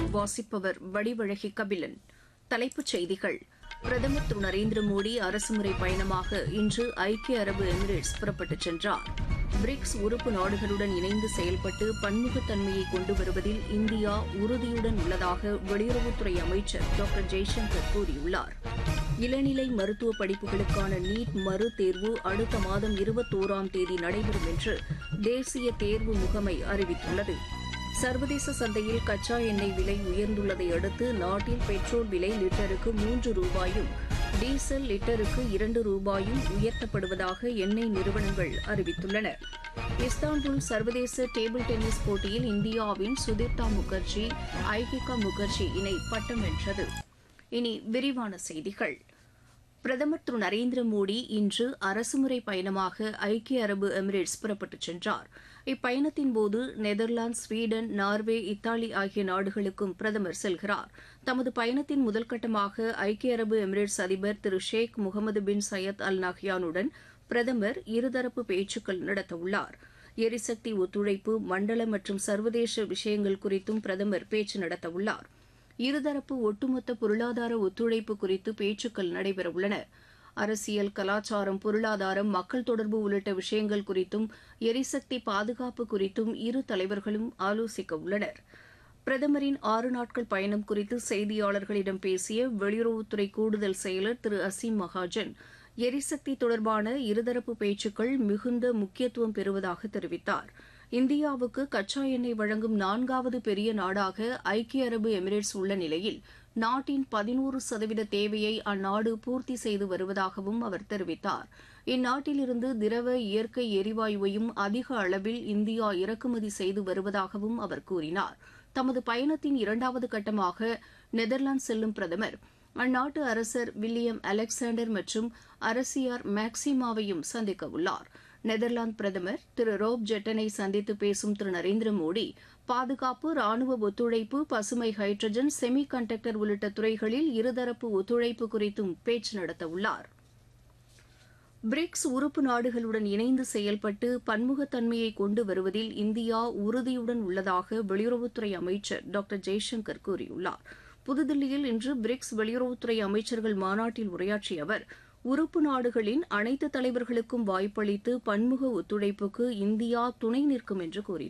வாசிப்பவர் வடிவழகி கபிலன் தலைப்புச் செய்திகள் பிரதமர் திரு நரேந்திர மோடி அரசுமுறை பயணமாக இன்று ஐக்கிய அரபு எமிரேட்ஸ் புறப்பட்டுச் சென்றார் பிரிக்ஸ் உறுப்பு நாடுகளுடன் இணைந்து செயல்பட்டு பன்முகத்தன்மையை கொண்டு வருவதில் இந்தியா உறுதியுடன் உள்ளதாக வெளியுறவுத்துறை அமைச்சர் டாக்டர் ஜெய்சங்கர் கூறியுள்ளார் இளநிலை மருத்துவ படிப்புகளுக்கான நீட் மறு தேர்வு அடுத்த மாதம் இருபத்தோராம் தேதி நடைபெறும் என்று தேசிய தேர்வு முகமை அறிவித்துள்ளது சர்வதேச சந்தையில் கச்சா எண்ணெய் விலை உயர்ந்துள்ளதை அடுத்து நாட்டில் பெட்ரோல் விலை லிட்டருக்கு மூன்று ரூபாயும் டீசல் லிட்டருக்கு இரண்டு ரூபாயும் உயர்த்தப்படுவதாக எண்ணெய் நிறுவனங்கள் அறிவித்துள்ளன இஸ்தான்புல் சர்வதேச டேபிள் டென்னிஸ் போட்டியில் இந்தியாவின் சுதீர்த்தா முகர்ஜி ஐகிகா முகர்ஜி இணை பட்டம் வென்றது இனி விரிவான செய்திகள் பிரதமர் திரு நரேந்திர மோடி இன்று அரசுமுறை பயணமாக ஐக்கிய அரபு எமிரேட்ஸ் புறப்பட்டுச் சென்றார் இப்பயணத்தின் போது நெதர்லாந்து ஸ்வீடன் நார்வே இத்தாலி ஆகிய நாடுகளுக்கும் பிரதமர் செல்கிறார் தமது பயணத்தின் முதல் கட்டமாக ஐக்கிய அரபு எமிரேட்ஸ் அதிபர் திரு ஷேக் முகமது பின் சையத் அல் நஹ்யானுடன் பிரதமர் இருதரப்பு பேச்சுக்கள் நடத்தவுள்ளார் எரிசக்தி ஒத்துழைப்பு மண்டல மற்றும் சர்வதேச விஷயங்கள் குறித்தும் பிரதமர் பேச்சு நடத்தவுள்ளார் இருதரப்பு ஒட்டுமொத்த பொருளாதார ஒத்துழைப்பு குறித்து பேச்சுக்கள் நடைபெறவுள்ளன அரசியல் கலாச்சாரம் பொருளாதாரம் மக்கள் தொடர்பு உள்ளிட்ட விஷயங்கள் குறித்தும் எரிசக்தி பாதுகாப்பு குறித்தும் இரு தலைவர்களும் ஆலோசிக்க உள்ளனர் பிரதமரின் ஆறு நாட்கள் பயணம் குறித்து செய்தியாளர்களிடம் பேசிய வெளியுறவுத்துறை கூடுதல் செயலர் திரு அசீம் மகாஜன் எரிசக்தி தொடர்பான இருதரப்பு பேச்சுக்கள் மிகுந்த முக்கியத்துவம் பெறுவதாக தெரிவித்தார் இந்தியாவுக்கு கச்சா எண்ணெய் வழங்கும் நான்காவது பெரிய நாடாக ஐக்கிய அரபு எமிரேட்ஸ் உள்ள நிலையில் நாட்டின் பதினோரு சதவீத தேவையை அந்நாடு பூர்த்தி செய்து வருவதாகவும் அவர் தெரிவித்தார் இந்நாட்டிலிருந்து திரவ இயற்கை எரிவாயுவையும் அதிக அளவில் இந்தியா இறக்குமதி செய்து வருவதாகவும் அவர் கூறினார் தமது பயணத்தின் இரண்டாவது கட்டமாக நெதர்லாந்து செல்லும் பிரதமர் அந்நாட்டு அரசர் வில்லியம் அலெக்சாண்டர் மற்றும் அரசியார் மேக்சிமாவையும் சந்திக்க உள்ளார் நெதர்லாந்து பிரதமர் திரு ரோப் ஜெட்டனை சந்தித்து பேசும் திரு நரேந்திர மோடி பாதுகாப்பு ராணுவ ஒத்துழைப்பு பசுமை ஹைட்ரஜன் செமி கண்டக்டர் உள்ளிட்ட துறைகளில் இருதரப்பு ஒத்துழைப்பு குறித்தும் பேச்சு நடத்தவுள்ளார் பிரிக்ஸ் உறுப்பு நாடுகளுடன் இணைந்து செயல்பட்டு பன்முகத்தன்மையை கொண்டு வருவதில் இந்தியா உறுதியுடன் உள்ளதாக வெளியுறவுத்துறை அமைச்சர் டாக்டர் ஜெய்சங்கர் கூறியுள்ளார் புதுதில்லியில் இன்று பிரிக்ஸ் வெளியுறவுத்துறை அமைச்சர்கள் மாநாட்டில் உரையாற்றிய அவர் உறுப்பு நாடுகளின் அனைத்து தலைவர்களுக்கும் வாய்ப்பளித்து பன்முக ஒத்துழைப்புக்கு இந்தியா துணை நிற்கும் என்று கூறினார்